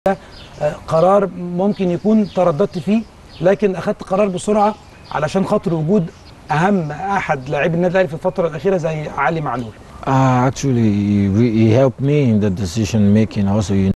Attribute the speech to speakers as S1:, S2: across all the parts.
S1: قرار ممكن يكون ترددت فيه لكن اخذت قرار بسرعه علشان خاطر وجود اهم احد لاعبي النادي الاهلي في الفتره الاخيره زي علي معلول
S2: Uh, actually, he, re- he helped me in the decision making. Also, you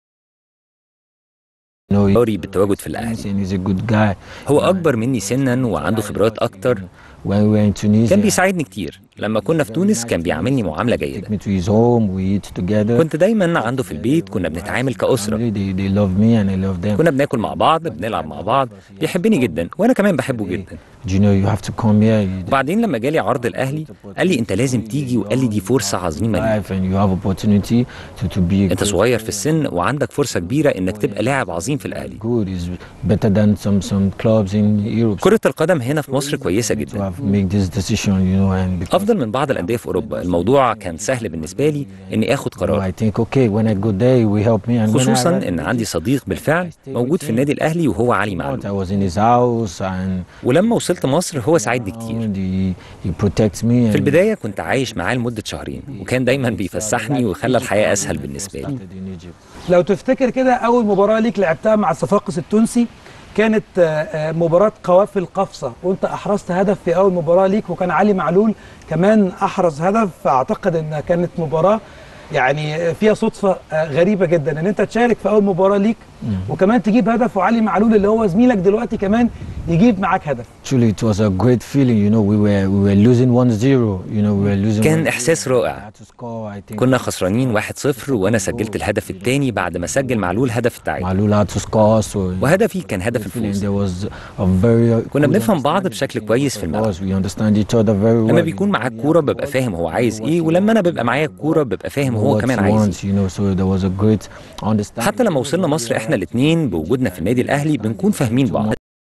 S2: know, he-
S3: دوري بالتواجد في الأهلي
S2: and he's a good guy.
S3: هو أكبر مني سنا وعنده خبرات أكتر
S2: When we were in Tunisia,
S3: كان بيساعدني كتير لما كنا في تونس كان بيعاملني معاملة
S2: take
S3: جيدة
S2: me to his home. We eat together.
S3: كنت دايما عنده في البيت كنا بنتعامل كأسرة
S2: Family, they, they love me and I love them.
S3: كنا بناكل مع بعض بنلعب مع بعض بيحبني جدا وأنا كمان بحبه جدا
S2: You know, you have to come here. You
S3: وبعدين لما جالي عرض الأهلي قال لي أنت لازم تيجي وقال لي دي فرصة عظيمة ليك
S2: life and you have opportunity to, to be
S3: أنت صغير في السن وعندك فرصة كبيرة إنك تبقى لاعب عظيم في الأهلي
S2: good. Is better than some some clubs in Europe.
S3: كرة القدم هنا في مصر كويسة
S2: to
S3: جدا
S2: have make this decision, you know, and because
S3: أفضل من بعض الأندية في أوروبا الموضوع كان سهل بالنسبة لي إني آخد
S2: you know,
S3: قرار
S2: I think okay when I go there, he will help me. And when I
S3: خصوصا
S2: arrive-
S3: ان عندي صديق بالفعل موجود في النادي الاهلي وهو علي
S2: I
S3: معلول
S2: was in his house and
S3: ولما وصلت مصر هو ساعدني كتير
S2: and he, he protects me.
S3: في
S2: and
S3: البدايه كنت عايش معاه لمده شهرين وكان دايما بيفسحني وخلى الحياه اسهل بالنسبه لي
S2: started in Egypt.
S1: لو تفتكر كده اول مباراه ليك لعبتها مع الصفاقس التونسي كانت آه، آه، مباراة قوافل قفصة وانت احرزت هدف في اول مباراة ليك وكان علي معلول كمان احرز هدف فاعتقد ان كانت مباراة يعني فيها صدفة آه، غريبة جدا ان انت تشارك في اول مباراة ليك وكمان تجيب هدف وعلي معلول اللي هو زميلك دلوقتي كمان يجيب معاك هدف
S2: Actually, it was a great feeling. You know, we were we were losing 1-0. You know, we were losing.
S3: كان
S2: 1-0.
S3: إحساس رائع.
S2: I had to score. I think
S3: كنا خسرانين 1-0 وانا سجلت الهدف الثاني بعد ما سجل معلول هدف التعادل
S2: Malul had to score. So
S3: وهدفي كان هدف
S2: the feeling
S3: الفوز
S2: there was a very.
S3: كنا
S2: good
S3: بنفهم بعض
S2: understanding
S3: بشكل
S2: between
S3: كويس في
S2: both of
S3: الملعب.
S2: us. We understand each other very well.
S3: لما بيكون معاك كوره ببقى فاهم هو عايز ايه ولما انا ببقى معايا الكوره ببقى فاهم هو
S2: What
S3: كمان
S2: he
S3: عايز
S2: wants,
S3: ايه
S2: you know, so there was a great understanding.
S3: حتى لما وصلنا مصر احنا الاثنين بوجودنا في النادي الاهلي بنكون فاهمين بعض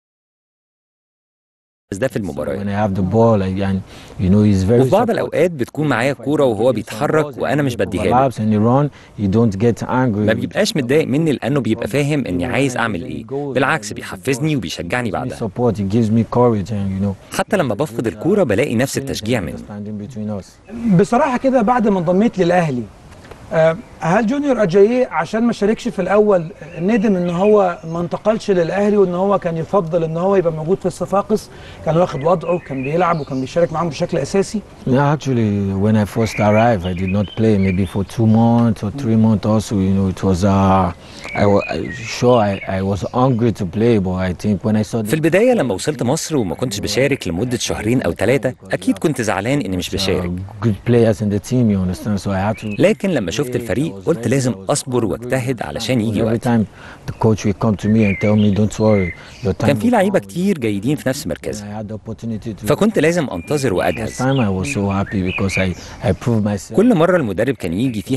S3: بس ده في
S2: When
S3: المباريات
S2: I have the ball, I, and you know, he's very.
S3: وفي بعض
S2: supportive.
S3: الاوقات بتكون معايا الكوره وهو بيتحرك وانا مش بديها له
S2: overlaps and you run, you don't get angry.
S3: ما بيبقاش متضايق مني لانه بيبقى فاهم اني عايز اعمل ايه بالعكس بيحفزني وبيشجعني
S2: He gives me
S3: بعدها
S2: support, he gives me courage, and you know.
S3: حتى لما بفقد الكوره بلاقي نفس التشجيع منه
S2: Understanding between us.
S1: بصراحة كده بعد ما انضميت للاهلي آه، هل جونيور اجاييه عشان ما شاركش في الاول آه، ندم ان هو ما انتقلش للاهلي وان هو كان يفضل ان هو يبقى موجود في الصفاقس كان واخد وضعه كان بيلعب وكان بيشارك معاهم بشكل اساسي
S2: Yeah, actually, when I first arrived, I did not play maybe for two months or three months. Also, you know, it was uh, I was sure I, I was hungry to play, but I think when I saw
S3: في
S2: the
S3: البدايه لما وصلت مصر وما كنتش بشارك لمده شهرين او ثلاثه اكيد كنت زعلان اني مش بشارك
S2: uh, good players in the team, you understand, so I had to.
S3: لكن لما شفت الفريق قلت لازم اصبر واجتهد علشان يجي
S2: Every
S3: وقت
S2: time the coach will come to me and tell me, "Don't worry, your time."
S3: كان في
S2: will
S3: لعيبه
S2: come."
S3: كتير جيدين في نفس
S2: And
S3: مركزي
S2: I had the opportunity to.
S3: فكنت لازم انتظر
S2: First
S3: واجهز
S2: time I was so happy because I I proved myself.
S3: كل مره المدرب كان يجي فيها